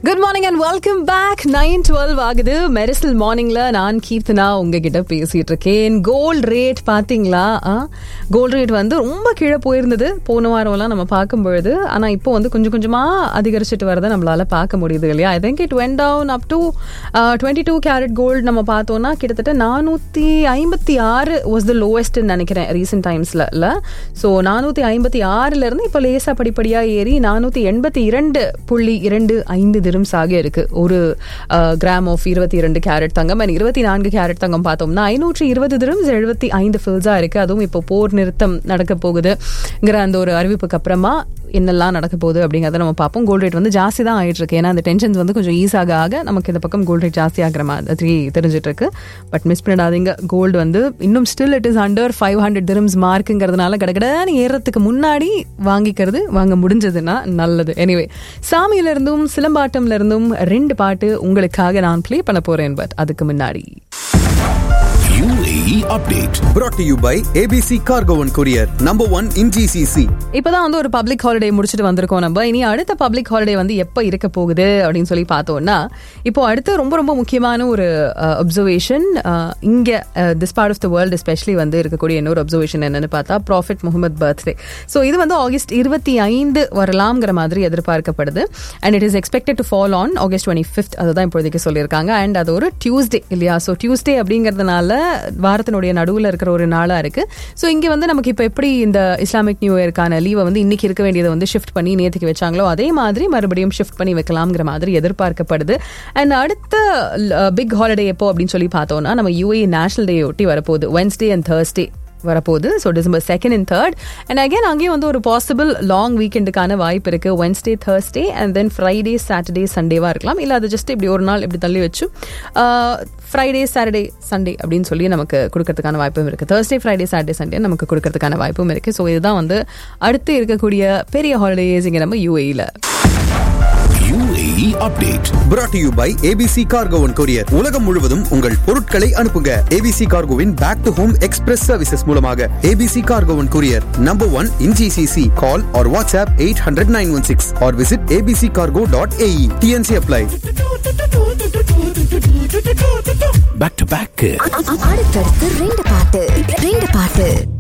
Good morning and welcome back nine twelve ஆகுது மெரிசல் மார்னிங்ல நான் கீர்த்தனா உங்ககிட்ட பேசிட்டு இருக்கேன் கோல்ட் ரேட் பாத்தீங்களா கோல்ட் ரேட் வந்து ரொம்ப கீழே போயிருந்தது போன வாரம்லாம் நம்ம பார்க்கும் பொழுது ஆனா இப்போ வந்து கொஞ்சம் கொஞ்சமா அதிகரிச்சுட்டு வரதை நம்மளால பார்க்க முடியுது இல்லையா I think it went down up to twenty two carat gold நம்ம பார்த்தோம்னா கிட்டத்தட்ட நானூத்தி ஐம்பத்தி ஆறு வாஸ் த லோவஸ்ட்னு நினைக்கிறேன் ரீசெண்ட் டைம்ஸ்ல இல்ல ஸோ நானூத்தி ஐம்பத்தி ஆறுல இருந்து இப்போ லேசா படிப்படியா ஏறி நானூத்தி எண்பத்தி இரண்டு புள்ளி இரண்டு ஐந்து திரம்ஸ் ஆக இருக்கு ஒரு கிராம் ஆஃப் இருபத்தி இரண்டு கேரட் தங்கம் அண்ட் இருபத்தி நான்கு கேரட் தங்கம் பார்த்தோம்னா ஐநூற்றி இருபது திரம்ஸ் எழுபத்தி ஐந்து ஃபில்ஸா இருக்கு அதுவும் இப்போ போர் நிறுத்தம் நடக்க போகுதுங்கிற அந்த ஒரு அறிவிப்புக்கு அப்புறமா என்னெல்லாம் நடக்க போகுது அப்படிங்கிறத நம்ம பார்ப்போம் கோல்ட் ரேட் வந்து ஜாஸ்தி தான் ஆயிட்டு இருக்கு ஏன்னா அந்த டென்ஷன்ஸ் வந்து கொஞ்சம் ஈஸாக ஆக நமக்கு இந்த பக்கம் கோல்ட் ரேட் ஜாஸ்தி ஆகிற மாதிரி தெரிஞ்சிட்டு இருக்கு பட் மிஸ் பண்ணிடாதீங்க கோல்டு வந்து இன்னும் still it is under five hundred dirhams மார்க்குங்கிறதுனால கடகடன்னு ஏறத்துக்கு முன்னாடி வாங்கிக்கிறது வாங்க முடிஞ்சதுன்னா நல்லது எனிவே சாமியில இருந்தும் சிலம்பாட்டம்ல இருந்தும் ரெண்டு பாட்டு உங்களுக்காக நான் ப்ளே பண்ண போறேன் பட் அதுக்கு முன்னாடி UAE update. brought to you by ABC Cargo and Courier, number one in GCC. இப்பதான் வந்து ஒரு பப்ளிக் ஹாலிடே முடிச்சுட்டு வந்திருக்கோம் நம்ம இனி அடுத்த பப்ளிக் ஹாலிடே வந்து எப்ப இருக்க போகுது அப்படின்னு சொல்லி பார்த்தோம்னா இப்போ அடுத்து ரொம்ப ரொம்ப முக்கியமான ஒரு அப்சர்வேஷன் இங்க this part of the world especially வந்து இருக்கக்கூடிய இன்னொரு அப்சர்வேஷன் என்னன்னு பார்த்தா ப்ராஃபிட் முகமது பர்த்டே ஸோ இது வந்து ஆகஸ்ட் இருபத்தி ஐந்து வரலாம்ங்கிற மாதிரி எதிர்பார்க்கப்படுது and it is expected to fall on August twenty fifth அதுதான் இப்போதைக்கு சொல்லியிருக்காங்க அண்ட் அது ஒரு டியூஸ்டே இல்லையா ஸோ டியூஸ்டே அப்படிங்கிறதுனால வாரத்தினுடைய நடுவில் இருக்கிற ஒரு நாளாக இருக்கு ஸோ இங்கே வந்து நமக்கு இப்போ எப்படி இந்த இஸ்லாமிக் நியூ இயர்க்கான லீவை வந்து இன்னைக்கு இருக்க வேண்டியதை வந்து ஷிஃப்ட் பண்ணி நேற்றுக்கு வச்சாங்களோ அதே மாதிரி மறுபடியும் ஷிஃப்ட் பண்ணி வைக்கலாம்ங்கிற மாதிரி எதிர்பார்க்கப்படுது அண்ட் அடுத்த பிக் ஹாலிடே எப்போ அப்படின்னு சொல்லி பார்த்தோம்னா நம்ம யூஏ நேஷனல் டே ஒட்டி வரப்போகுது வென்ஸ்டே அண்ட் தேர்ஸ்டே வரப்போகுது so December second and third and again அங்கேயும் வந்து ஒரு பாசிபிள் லாங் வீக்கெண்டுக்கான வாய்ப்பு இருக்கு Wednesday Thursday and then Friday Saturday சண்டேவா இருக்கலாம் இல்லை அது ஜஸ்ட் இப்படி ஒரு நாள் இப்படி தள்ளி வச்சு ஃப்ரைடே சாட்டர்டே சண்டே அப்படின்னு சொல்லி நமக்கு கொடுக்கறதுக்கான வாய்ப்பும் இருக்கு தேர்ஸ்டே ஃப்ரைடே சாட்டர்டே சண்டே நமக்கு கொடுக்கறதுக்கான வாய்ப்பும் இருக்கு ஸோ இதுதான் வந்து அடுத்து இருக்கக்கூடிய பெரிய ஹாலிடேஸ் இங்கே நம்ம யூஏயில் UAE update. brought to you by ABC Cargo and Courier. உலகம் முழுவதும் உங்கள் பொருட்களை அனுப்புங்க ABC Cargoவின் back to home express services மூலமாக ABC Cargo and Courier, number one in GCC. Call or WhatsApp 800-916 or visit abccargo.ae. TNC apply. Back to back. அடுத்தடுத்து ரெண்டு பாட்டு ரெண்டு பாட்டு